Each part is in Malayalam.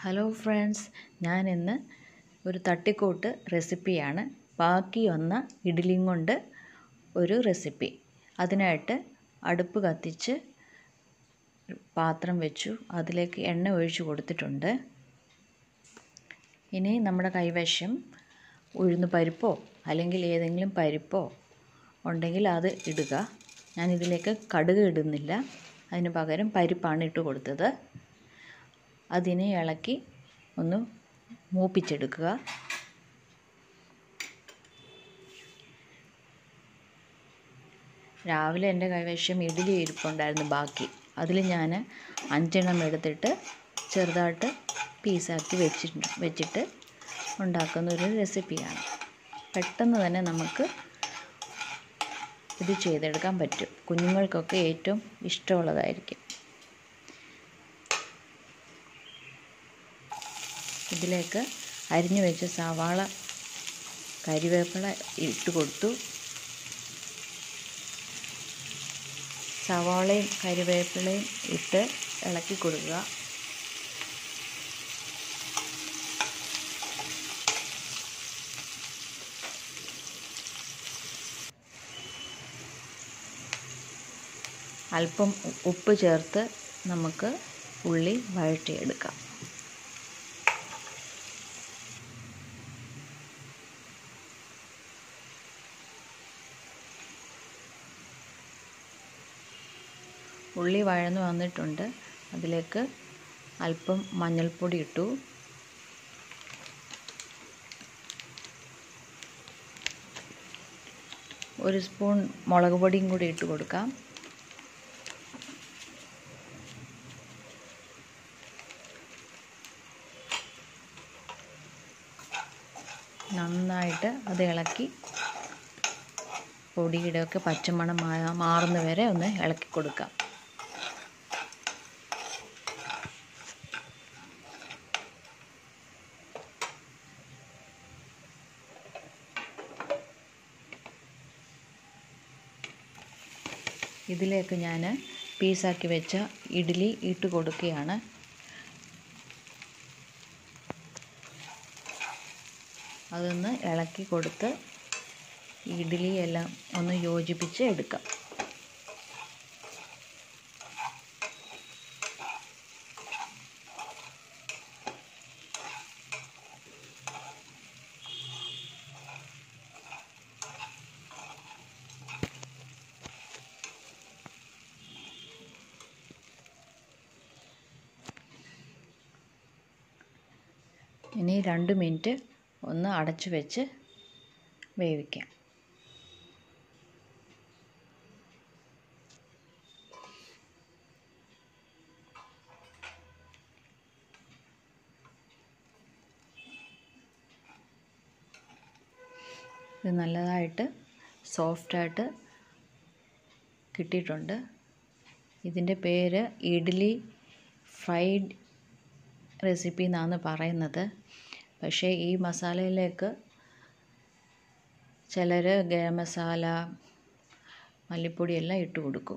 ഹലോ ഫ്രണ്ട്സ് ഞാൻ ഇന്ന് ഒരു തട്ടിക്കൂട്ട് റെസിപ്പിയാണ് ബാക്കി വന്ന ഇഡ്ഡലിയും കൊണ്ട് ഒരു റെസിപ്പി അതിനായിട്ട് അടുപ്പ് കത്തിച്ച് പാത്രം വെച്ചു അതിലേക്ക് എണ്ണ ഒഴിച്ചു കൊടുത്തിട്ടുണ്ട് ഇനി നമ്മുടെ കൈവശം ഉഴുന്ന് പരിപ്പോ അല്ലെങ്കിൽ ഏതെങ്കിലും പരിപ്പോ ഉണ്ടെങ്കിൽ അത് ഇടുക ഞാൻ ഇതിലേക്ക് കടുക് ഇടുന്നില്ല അതിന് പകരം പരിപ്പാണ് ഇട്ട് കൊടുത്തത് അതിനെ ഇളക്കി ഒന്ന് മൂപ്പിച്ചെടുക്കുക രാവിലെ എൻ്റെ കൈവശം ഇഡ്ഡലി ഇരിപ്പുണ്ടായിരുന്നു ബാക്കി അതിൽ ഞാൻ അഞ്ചെണ്ണം എടുത്തിട്ട് ചെറുതായിട്ട് പീസാക്കി വെച്ചിട്ട് വെച്ചിട്ട് ഉണ്ടാക്കുന്ന ഒരു റെസിപ്പിയാണ് പെട്ടെന്ന് തന്നെ നമുക്ക് ഇത് ചെയ്തെടുക്കാൻ പറ്റും കുഞ്ഞുങ്ങൾക്കൊക്കെ ഏറ്റവും ഇഷ്ടമുള്ളതായിരിക്കും ഇതിലേക്ക് അരിഞ്ഞു വെച്ച സവാള കരിവേപ്പില ഇട്ട് കൊടുത്തു സവാളയും കരിവേപ്പിലയും ഇട്ട് ഇളക്കി കൊടുക്കുക അല്പം ഉപ്പ് ചേർത്ത് നമുക്ക് ഉള്ളി വഴറ്റിയെടുക്കാം ഉള്ളി വഴന്നു വന്നിട്ടുണ്ട് അതിലേക്ക് അല്പം മഞ്ഞൾപ്പൊടി ഇട്ടു ഒരു സ്പൂൺ മുളക് പൊടിയും കൂടി ഇട്ട് കൊടുക്കാം നന്നായിട്ട് അത് ഇളക്കി പൊടിയുടെയൊക്കെ പച്ചമണം മാറുന്ന വരെ ഒന്ന് ഇളക്കി കൊടുക്കാം ഇതിലേക്ക് ഞാൻ പീസാക്കി വെച്ച ഇഡ്ഡലി ഇട്ട് കൊടുക്കുകയാണ് അതൊന്ന് ഇളക്കി കൊടുത്ത് ഇഡ്ഡലി എല്ലാം ഒന്ന് യോജിപ്പിച്ച് എടുക്കാം ഇനി രണ്ട് മിനിറ്റ് ഒന്ന് അടച്ചു വെച്ച് വേവിക്കാം ഇത് നല്ലതായിട്ട് സോഫ്റ്റായിട്ട് കിട്ടിയിട്ടുണ്ട് ഇതിൻ്റെ പേര് ഇഡ്ഡലി ഫ്രൈഡ് റെസിപ്പി എന്നാണ് പറയുന്നത് പക്ഷേ ഈ മസാലയിലേക്ക് ചിലർ ഗരം മസാല മല്ലിപ്പൊടി എല്ലാം ഇട്ട് കൊടുക്കും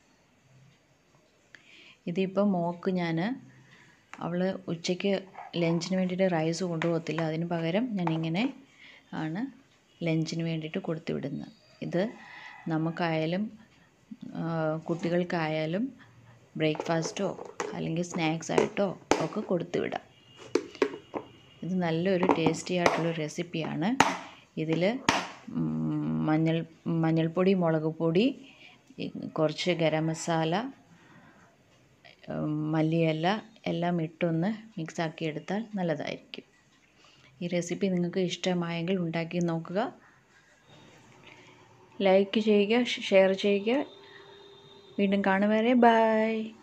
ഇതിപ്പോൾ മോക്ക് ഞാൻ അവൾ ഉച്ചയ്ക്ക് ലഞ്ചിന് വേണ്ടിയിട്ട് റൈസ് കൊണ്ടുപോകത്തില്ല അതിന് പകരം ഞാനിങ്ങനെ ആണ് ലഞ്ചിന് വേണ്ടിയിട്ട് കൊടുത്തു വിടുന്നത് ഇത് നമുക്കായാലും കുട്ടികൾക്കായാലും ബ്രേക്ക്ഫാസ്റ്റോ അല്ലെങ്കിൽ സ്നാക്സ് ആയിട്ടോ ഒക്കെ കൊടുത്തു വിടാം ഇത് നല്ലൊരു ടേസ്റ്റി ആയിട്ടുള്ള റെസിപ്പിയാണ് ഇതിൽ മഞ്ഞൾ മഞ്ഞൾപ്പൊടി മുളക് പൊടി കുറച്ച് ഗരം മസാല മല്ലിയില എല്ലാം ഇട്ടൊന്ന് മിക്സാക്കി എടുത്താൽ നല്ലതായിരിക്കും ഈ റെസിപ്പി നിങ്ങൾക്ക് ഇഷ്ടമായെങ്കിൽ ഉണ്ടാക്കി നോക്കുക ലൈക്ക് ചെയ്യുക ഷെയർ ചെയ്യുക വീണ്ടും കാണുവരെ ബൈ